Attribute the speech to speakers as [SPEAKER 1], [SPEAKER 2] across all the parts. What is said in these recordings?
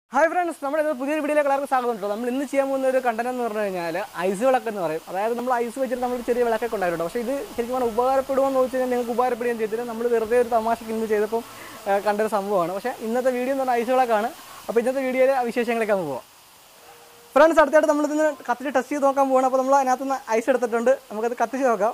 [SPEAKER 1] Hi friends നമ്മുടെ ഇത് പുതിയൊരു വീഡിയോയിലേക്ക് എല്ലാവർക്കും സ്വാഗതം കേട്ടോ നമ്മൾ ഇന്ന് ചെയ്യാൻ പോകുന്ന ഒരു കണ്ടന്റ് എന്ന് പറഞ്ഞു കഴിഞ്ഞാൽ ഐസ് വിളക്ക് എന്ന് പറയും അതായത് നമ്മൾ ഐസ് വെച്ചിട്ട് നമ്മൾ ചെറിയ വിളക്കൊക്കെ ഉണ്ടായിട്ടുണ്ട് പക്ഷേ ഇത് ശരിക്കും പറഞ്ഞാൽ ഉപകാരപ്പെടുമോ എന്ന് ചോദിച്ചു കഴിഞ്ഞാൽ നിങ്ങൾക്ക് ഉപകാരപ്പെടുകയും ചെയ്തിട്ട് നമ്മൾ വെറുതെ ഒരു തമാശയ്ക്ക് ഇന്ന് ചെയ്തപ്പം ആ, കണ്ടൊരു സംഭവമാണ് പക്ഷേ ഇന്നത്തെ വീഡിയോ എന്ന് പറഞ്ഞാൽ ഐസ് വിളക്കാണ് അപ്പോൾ ഇന്നത്തെ വീഡിയോയിലെ വിശേഷങ്ങളിലേക്ക് അങ്ങ് പോവാം ഫ്രണ്ട്സ് അടുത്തായിട്ട് നമ്മളിതിന് കത്തിച്ച് ടെസ്റ്റ് ചെയ്ത് നോക്കാൻ പോകണം അപ്പോൾ നമ്മൾ അതിനകത്ത് നിന്ന് ഐസ് എടുത്തിട്ടുണ്ട് നമുക്കത് കത്തിച്ച് നോക്കാം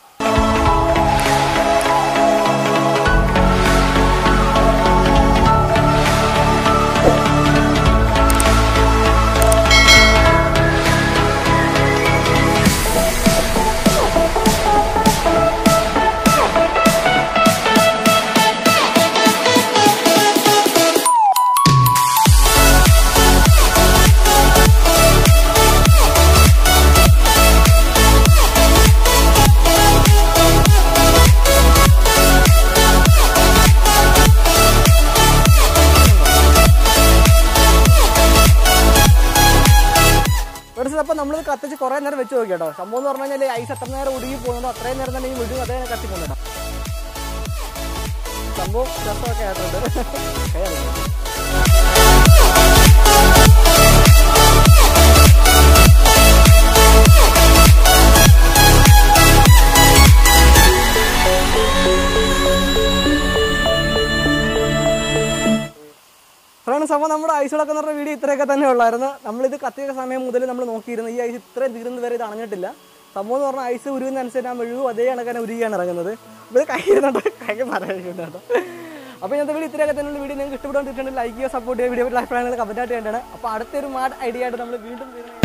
[SPEAKER 1] ഫ്രണ്ട്സ് അപ്പോൾ നമ്മളിത് കത്തിച്ച് കുറേ നേരം വെച്ച് നോക്കി കേട്ടോ സംഭവം എന്ന് പറഞ്ഞു കഴിഞ്ഞാൽ ഐസ് എത്ര നേരം ഉരുകി പോകുന്നുണ്ടോ അത്രയും നേരം തന്നെ ഈ മുഴുവൻ അതേ കത്തി പോകുന്നുണ്ടോ സംഭവം രസമൊക്കെ ആയിട്ടുണ്ട് കൈ കളിക്കാം. ഫ്രണ്ട്സ് അപ്പോൾ നമ്മുടെ ഐസുകളൊക്കെ എന്ന് പറഞ്ഞ വീഡിയോ ഇത്രയൊക്കെ തന്നെ ഉള്ളായിരുന്നു നമ്മളിത് കത്തിയ സമയം മുതൽ നമ്മൾ നോക്കിയിരുന്നു ഈ ഐസ് ഇത്രയും തീർന്ന് വരെ ഇത് അണഞ്ഞിട്ടില്ല സംഭവം എന്ന് പറഞ്ഞാൽ ഐസ് ഉരുവിനനുസരിച്ച് ആ മെഴുകും അതേ കണക്കാണ് ഉരുകിയാണ് ഇറങ്ങുന്നത് അപ്പോൾ ഇത് കൈ ഇരുന്നുണ്ട് കൈ പറയുന്നുണ്ട് കേട്ടോ അപ്പോൾ ഇന്നത്തെ വീഡിയോ ഇത്രയൊക്കെ തന്നെയുള്ള വീഡിയോ നിങ്ങൾക്ക് ഇഷ്ടപ്പെട്ടുകൊണ്ടിട്ടുണ്ടെങ്കിൽ ലൈക്ക് ചെയ്യുക സപ്പോർട്ട് ചെയ്യുക വീഡിയോ ലൈഫ് കമൻറ്റായിട്ട് വേണ്ടതാണ് അപ്പോൾ അടുത്തൊരു മാഡ് ഐഡിയ ആയിട്ട് നമ്മൾ വീണ്ടും വരുന്നത്